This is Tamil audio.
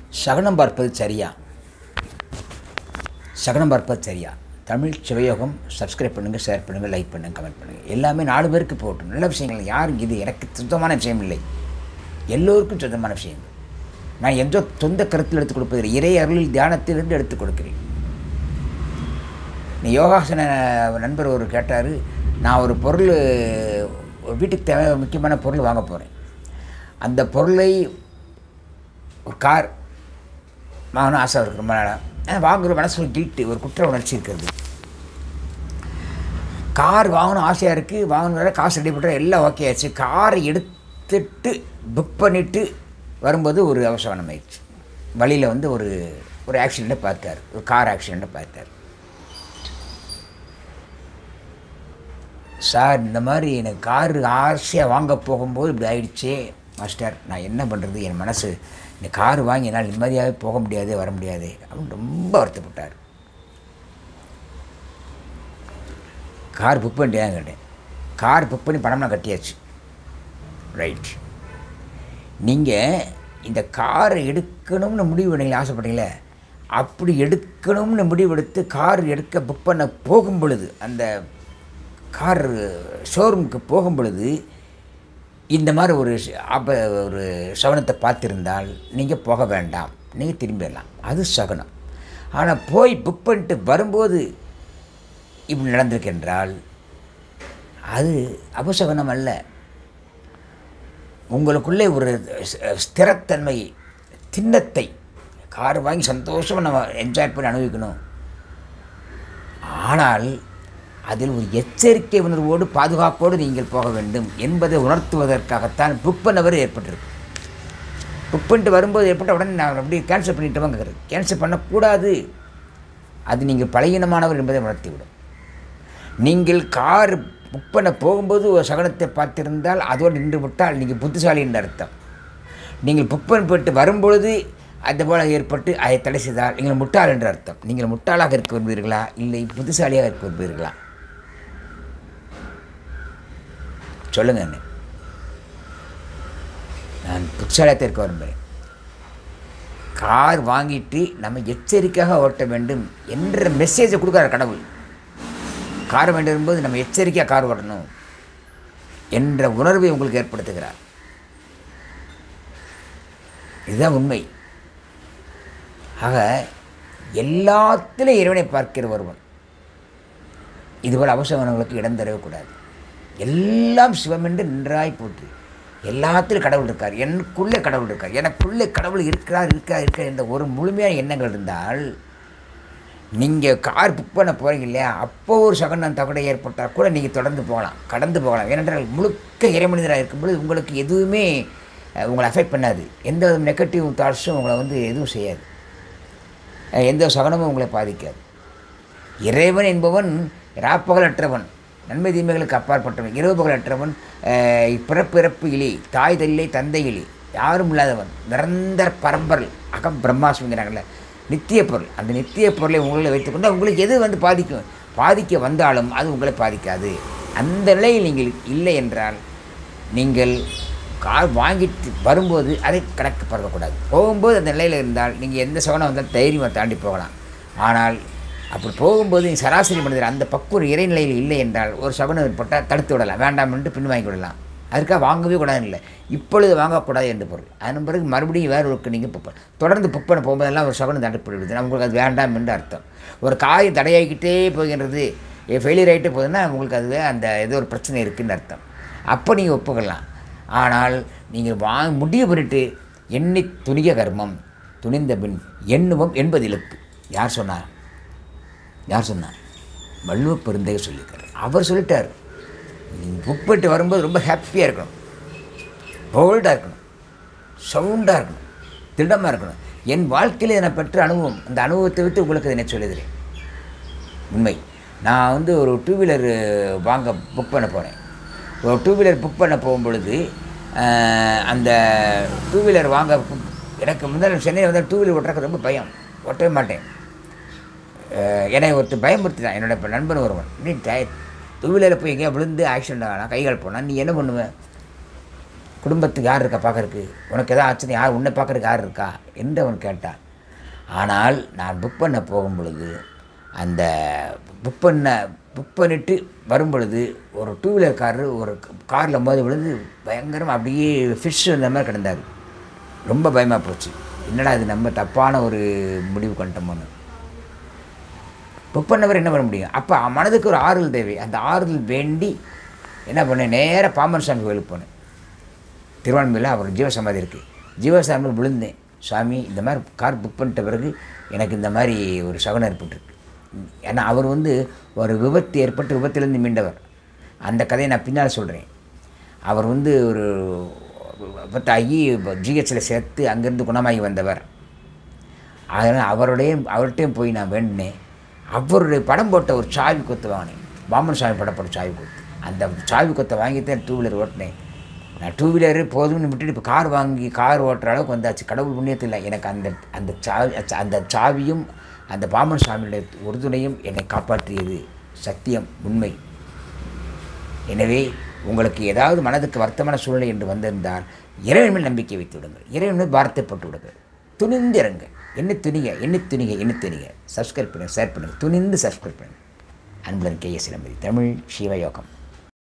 சகனம் பார்ப்பது சரியா சகனம் பார்ப்பது சரியா தமிழ் சிவயோகம் சப்ஸ்கிரைப் பண்ணுங்கள் ஷேர் பண்ணுங்கள் லைக் பண்ணுங்கள் கமெண்ட் பண்ணுங்கள் எல்லாமே நாலு பேருக்கு போகட்டும் நல்ல விஷயங்கள் யாரும் இது எனக்கு சுத்தமான விஷயம் இல்லை எல்லோருக்கும் சொந்தமான விஷயம் நான் எந்த சொந்த கருத்தில் எடுத்துக் கொடுப்பதில்லை இறை அருளில் தியானத்திலிருந்து எடுத்துக் கொடுக்கிறேன் நீ யோகாசன நண்பர் ஒரு கேட்டார் நான் ஒரு பொருள் ஒரு வீட்டுக்கு தேவை முக்கியமான பொருள் வாங்க போகிறேன் அந்த பொருளை ஒரு கார் வாங்கணும் ஆசை இருக்கு ரொம்ப நாளாக ஆனால் வாங்குற மனசு ஒரு கில்ட்டு ஒரு குற்ற உணர்ச்சி இருக்கிறது கார் வாங்கணும் ஆசையாக இருக்குது வாங்கணும் காசு ரெடி பண்ணுற எல்லாம் ஓகே ஆச்சு காரை எடுத்துட்டு புக் பண்ணிவிட்டு வரும்போது ஒரு அவசரம் ஆயிடுச்சு வழியில் வந்து ஒரு ஒரு ஆக்சிடெண்ட்டை பார்த்தார் ஒரு கார் ஆக்சிடெண்ட்டை பார்த்தார் சார் இந்த மாதிரி எனக்கு காரு ஆசையாக வாங்க போகும்போது இப்படி ஆயிடுச்சே மாஸ்டர் நான் என்ன பண்ணுறது என் மனசு இந்த கார் வாங்கி என்னால் நிம்மதியாகவே போக முடியாது வர முடியாது அப்படின்னு ரொம்ப வருத்தப்பட்டார் கார் புக் பண்ணிட்டேன் கேட்டேன் கார் புக் பண்ணி பணம்லாம் கட்டியாச்சு ரைட் நீங்கள் இந்த காரை எடுக்கணும்னு முடிவு பண்ணீங்களே ஆசைப்பட்டீங்களே அப்படி எடுக்கணும்னு முடிவெடுத்து கார் எடுக்க புக் பண்ண போகும் பொழுது அந்த கார் ஷோரூமுக்கு போகும் பொழுது இந்த மாதிரி ஒரு ஆப ஒரு சவனத்தை பார்த்துருந்தால் நீங்கள் போக வேண்டாம் நீங்கள் திரும்பிடலாம் அது சகுனம் ஆனால் போய் புக் பண்ணிட்டு வரும்போது இப்படி நடந்திருக்கின்றால் அது அபசகுனம் அல்ல உங்களுக்குள்ளே ஒரு ஸ்திரத்தன்மை திண்ணத்தை கார் வாங்கி சந்தோஷமாக நம்ம என்ஜாய் பண்ணி அனுபவிக்கணும் ஆனால் அதில் ஒரு எச்சரிக்கை உணர்வோடு பாதுகாப்போடு நீங்கள் போக வேண்டும் என்பதை உணர்த்துவதற்காகத்தான் புக் பண்ணவர் ஏற்பட்டிருக்கு புக் பண்ணிட்டு வரும்போது ஏற்பட்ட உடனே நான் அப்படியே கேன்சல் பண்ணிட்டோமாங்கிறது கேன்சல் பண்ணக்கூடாது அது நீங்கள் பலகீனமானவர் என்பதை உணர்த்திவிடும் நீங்கள் கார் புக் பண்ண போகும்போது ஒரு சகனத்தை பார்த்திருந்தால் அதோடு நின்று விட்டால் நீங்கள் புத்திசாலி என்று அர்த்தம் நீங்கள் புக் பண்ணி போயிட்டு வரும்பொழுது அது போல் ஏற்பட்டு அதை தடை செய்தால் நீங்கள் முட்டாள் என்று அர்த்தம் நீங்கள் முட்டாளாக இருக்க விரும்புகிறீர்களா இல்லை புத்திசாலியாக இருக்க விரும்புகிறீர்களா சொல்லுங்க என்ன நான் புத்திசாலியாக இருக்க விரும்புகிறேன் கார் வாங்கிட்டு நம்ம எச்சரிக்கையாக ஓட்ட வேண்டும் என்ற மெசேஜை கொடுக்குறார் கடவுள் கார் வேண்டியிருக்கும்போது நம்ம எச்சரிக்கையாக கார் ஓட்டணும் என்ற உணர்வை உங்களுக்கு ஏற்படுத்துகிறார் இதுதான் உண்மை ஆக எல்லாத்திலும் இறைவனை பார்க்கிற ஒருவன் இதுபோல் அவசரங்களுக்கு இடம் தரக்கூடாது எல்லாம் சிவமென்று நின்றாய் போட்டு எல்லாத்திலும் கடவுள் இருக்கார் எனக்குள்ளே கடவுள் இருக்கார் எனக்குள்ளே கடவுள் இருக்கிறார் இருக்கிறார் இருக்கிறார் என்ற ஒரு முழுமையான எண்ணங்கள் இருந்தால் நீங்கள் கார் புக் பண்ண போகிறீங்க இல்லையா அப்போ ஒரு சகனம் தகடை ஏற்பட்டால் கூட நீங்கள் தொடர்ந்து போகலாம் கடந்து போகலாம் ஏனென்றால் முழுக்க இறைமனிதராக இருக்கும்பொழுது உங்களுக்கு எதுவுமே உங்களை அஃபெக்ட் பண்ணாது எந்த வித நெகட்டிவ் தாட்ஸும் உங்களை வந்து எதுவும் செய்யாது எந்த சகனமும் உங்களை பாதிக்காது இறைவன் என்பவன் ராப்பகலற்றவன் நன்மை தீமைகளுக்கு அப்பாற்பட்டவன் இரவு பகலற்றவன் பிறப்பிறப்பு இலி தாய் தல்லை தந்தை இலி யாரும் இல்லாதவன் நிரந்தர பரம்பரல் அகம் பிரம்மாஸ்மிங்கிறாங்கல்ல நித்திய பொருள் அந்த நித்திய பொருளை உங்களை வைத்துக்கொண்டு உங்களுக்கு எது வந்து பாதிக்கும் பாதிக்க வந்தாலும் அது உங்களை பாதிக்காது அந்த நிலையில் நீங்கள் இல்லை என்றால் நீங்கள் கார் வாங்கிட்டு வரும்போது அதை கணக்கு பார்க்கக்கூடாது போகும்போது அந்த நிலையில் இருந்தால் நீங்கள் எந்த சகனம் வந்தாலும் தைரியமாக தாண்டி போகலாம் ஆனால் அப்படி போகும்போது நீ சராசரி மனிதர் அந்த பக்குவம் இறைநிலையில் இல்லை என்றால் ஒரு சகுனம் ஏற்பட்டால் தடுத்து விடலாம் வேண்டாம் என்று பின் வாங்கி விடலாம் அதுக்காக வாங்கவே கூடாது இல்லை இப்பொழுது வாங்கக்கூடாது என்று பொருள் அதன் பிறகு மறுபடியும் வேறு ஒரு நீங்கள் புக் பண்ண தொடர்ந்து புக் பண்ண போகும்போதெல்லாம் ஒரு சகுனம் தடுப்பிடுது உங்களுக்கு அது வேண்டாம் என்று அர்த்தம் ஒரு காய் தடையாகிக்கிட்டே போகின்றது ஃபெயிலியர் ஆகிட்டே போகுதுன்னா உங்களுக்கு அதுவே அந்த ஏதோ ஒரு பிரச்சனை இருக்குதுன்னு அர்த்தம் அப்போ நீங்கள் ஒப்புக்கலாம் ஆனால் நீங்கள் வா முடிவு பண்ணிட்டு எண்ணி துணிக கர்மம் துணிந்த பின் எண்ணுவோம் என்பது இலக்கு யார் சொன்னார் யார் சொன்னார் வள்ளுவ பெருந்தகை சொல்லியிருக்கார் அவர் சொல்லிட்டார் நீங்கள் புக் பண்ணிட்டு வரும்போது ரொம்ப ஹாப்பியாக இருக்கணும் போல்டாக இருக்கணும் சவுண்டாக இருக்கணும் திடமாக இருக்கணும் என் வாழ்க்கையில் நான் பெற்ற அனுபவம் அந்த அனுபவத்தை விட்டு உங்களுக்கு என்ன சொல்லுகிறேன் உண்மை நான் வந்து ஒரு டூ வீலர் வாங்க புக் பண்ண போனேன் ஒரு டூ வீலர் புக் பண்ண போகும்பொழுது அந்த டூ வீலர் வாங்க எனக்கு முன்னாடி சென்னையில் வந்து டூ வீலர் ஓட்டுறதுக்கு ரொம்ப பயம் ஓட்டவே மாட்டேன் என்னை ஒருத்தர் பயமுறுத்தினான் என்னோட இப்போ நண்பன் ஒருவன் நீ டய டூ வீலரில் போய் எங்கேயா விழுந்து ஆக்சிடெண்ட் ஆனால் கைகால் போனால் நீ என்ன பண்ணுவேன் குடும்பத்துக்கு யார் இருக்கா பார்க்கறக்கு உனக்கு எதாவது ஆச்சுன்னு யார் உன்னை பார்க்கறக்கு யார் இருக்கா என்று அவன் கேட்டான் ஆனால் நான் புக் பண்ண போகும் பொழுது அந்த புக் பண்ண புக் பண்ணிட்டு வரும் பொழுது ஒரு டூ வீலர் காரு ஒரு காரில் மோதி விழுந்து பயங்கரமாக அப்படியே ஃபிஷ் அந்த மாதிரி கிடந்தார் ரொம்ப பயமாக போச்சு என்னடா இது நம்ம தப்பான ஒரு முடிவு கொண்டோமோன்னு புக் பண்ணவர் என்ன பண்ண முடியும் அப்போ மனதுக்கு ஒரு ஆறுதல் தேவை அந்த ஆறுதல் வேண்டி என்ன பண்ணேன் நேராக பாம்பன் சாமி கோயிலுக்கு போனேன் திருவான்மையில் அவர் ஜீவசமாதி இருக்குது ஜீவசமாதி விழுந்தேன் சாமி இந்த மாதிரி கார் புக் பண்ணிட்ட பிறகு எனக்கு இந்த மாதிரி ஒரு சகுனம் ஏற்பட்டிருக்கு ஏன்னா அவர் வந்து ஒரு விபத்து ஏற்பட்டு விபத்திலேருந்து மீண்டவர் அந்த கதையை நான் பின்னால் சொல்கிறேன் அவர் வந்து ஒரு விபத்து ஆகி ஜிஹெச்சில் சேர்த்து அங்கேருந்து குணமாகி வந்தவர் அதனால் அவருடைய அவர்கிட்டையும் போய் நான் வேண்டினேன் அவருடைய படம் போட்ட ஒரு சாவி கொத்து வாங்கினேன் பாமன் சாமி படம் போட்ட சாவி கொத்து அந்த சாவி கொத்தை வாங்கி தான் டூ வீலர் ஓட்டினேன் நான் டூ வீலரு போதும்னு விட்டுட்டு இப்போ கார் வாங்கி கார் ஓட்டுற அளவுக்கு வந்தாச்சு கடவுள் புண்ணியத்தில் எனக்கு அந்த அந்த சாவி அந்த சாவியும் அந்த பாமன் சாமியுடைய உறுதுணையும் என்னை காப்பாற்றியது சத்தியம் உண்மை எனவே உங்களுக்கு ஏதாவது மனதுக்கு வருத்தமான சூழ்நிலை என்று வந்திருந்தால் இறைவன் மேல் நம்பிக்கை வைத்து விடுங்கள் இறைவன் மேல் வார்த்தைப்பட்டு விடுங்கள் துணிந்து இறங்க என்ன துணிக என்ன துணிக என்ன துணிக சப்ஸ்கிரைப் பண்ணுங்கள் ஷேர் பண்ணுங்கள் துணிந்து சப்ஸ்கிரைப் பண்ணுங்கள் அன்புடன் கே எஸ் தமிழ் சிவயோகம்